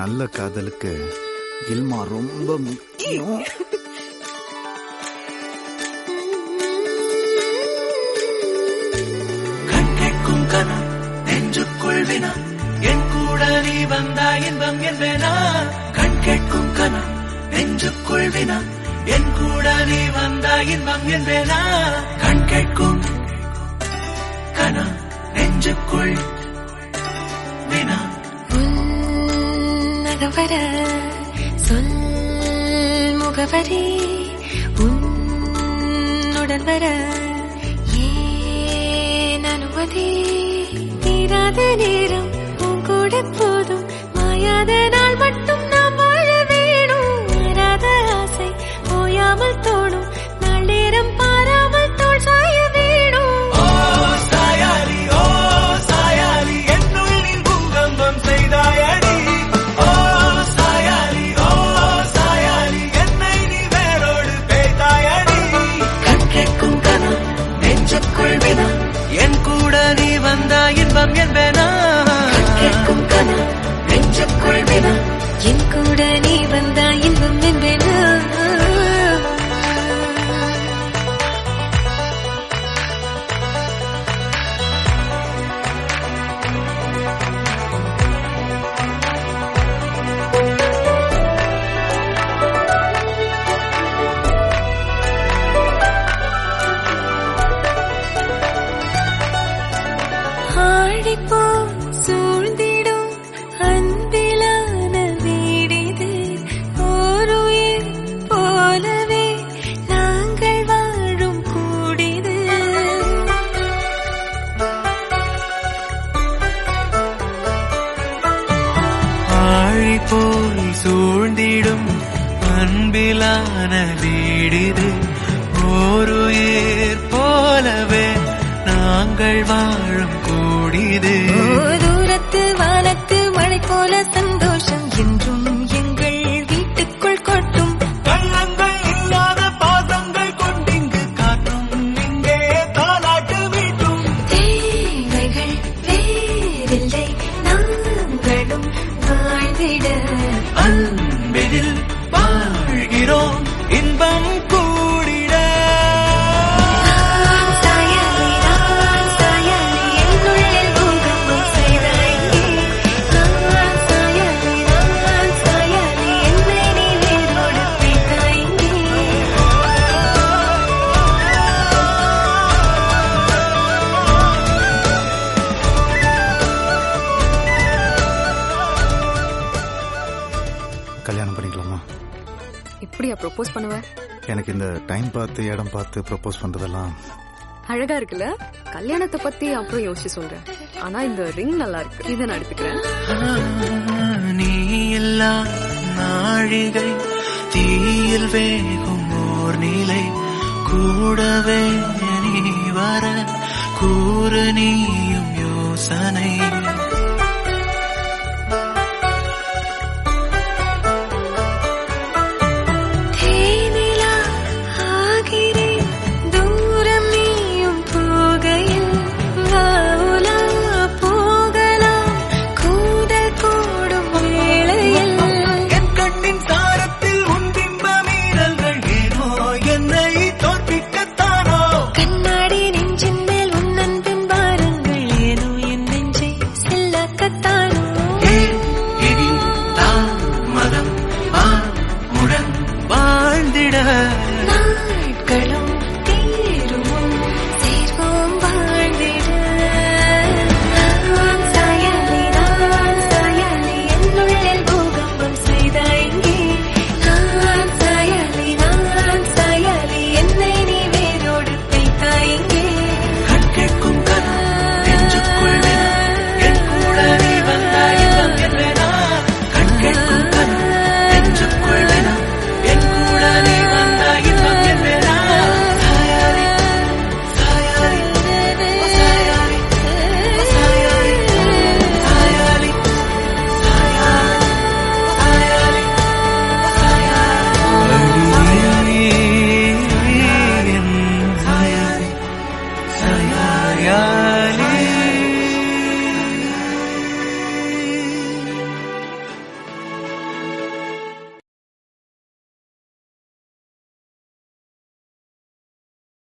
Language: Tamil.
நல்ல காதலுக்கு கில்மா ரொம்ப முக்கியம் கண் கேட்கும் கனா நெஞ்சுக்குள் வினா என் கூட நீ வந்தா இன்பம் என்பேனா கண் கேட்கும் கனா நெஞ்சுக்குள் வினா என் கூட நீ வந்தா இன்பம் என்பேனா கண் கேட்கும் கனா நெஞ்சுக்குள் வினா உன்னகவர சொல் முகவரி உன்னுடன் வர ஏன் அனுமதி தீராத நேரம் உன் கூட போதும் மாயாத நாள் மட்டும் நாம் வாழ வேணும் மாறாத ஆசை ஓயாமல் தோணும் நாள் நேரம் பாராமல் தோல் சாய வேணும் ஓ சாயாலி ஓ சாயாலி என்னுள் நீ பூகம்பம் செய்தாயடி ஓ சாயாலி ஓ சாயாலி என்னை நீ வேரோடு பேய்த்தாயடி கண் கேட்கும் கனா நெஞ்சுக்குள் வினா என் கூட நீ வந்தா இன்பம் என்பேனா கண் கேட்கும் கனா நெஞ்சுக்குள் வினா என் கூட நீ வந்தா இன்பம் என்பேனா ஆழிப்போல் சூழ்ந்திடும் அன்பிலான வீடிது ஓருயிர் போலவே நாங்கள் வாழும் கூடிது ஆழி போல் சூழ்ந்திடும் அன்பிலான வீடிது ஓருயிர் போலவே நாங்கள் வாழும் கூடிது ஓ தூரத்து வானத்து மழை போல சந்தோஷம் என்றும் எங்கள் வீட்டுக்குள் கொட்டும் கள்ளங்கள் இல்லாத பாசங்கள் கொண்டிங்கு காட்டும் இங்கே தாலாட்டு மீட்டும் தேவைகள் வேறில்லை நாங்களும் வாழ்ந்திட அன்பில் வாழ்கிறோம் இன்பம் கூடிட நான் சாயலி நான் சாயலி என்னுள்ளே பூகம்பம் செய்தாய் நான் சாயலி நான் சாயலி என்னை நீ வேரோடு பிடித்தாய் கல்யாணம் பண்ணிக்கலாமா இப்படியா ப்ரொபோஸ் பண்ணுவ எனக்கு இந்த டைம் பார்த்து இடம் பார்த்து ப்ரப்போஸ் பண்றதெல்லாம் அழகா இருக்குல்ல கல்யாணத்தை பத்தி அப்புறம் யோசிச்சு சொல்றேன் ஆனா இந்த ரிங் நல்லா இருக்கு இதை நான் எடுத்துக்கிறேன் நீ எல்லா நாழிகை தீயில் வேகும் ஓர் நிலை கூடவே நீ வர கூறு நீயும் யோசனை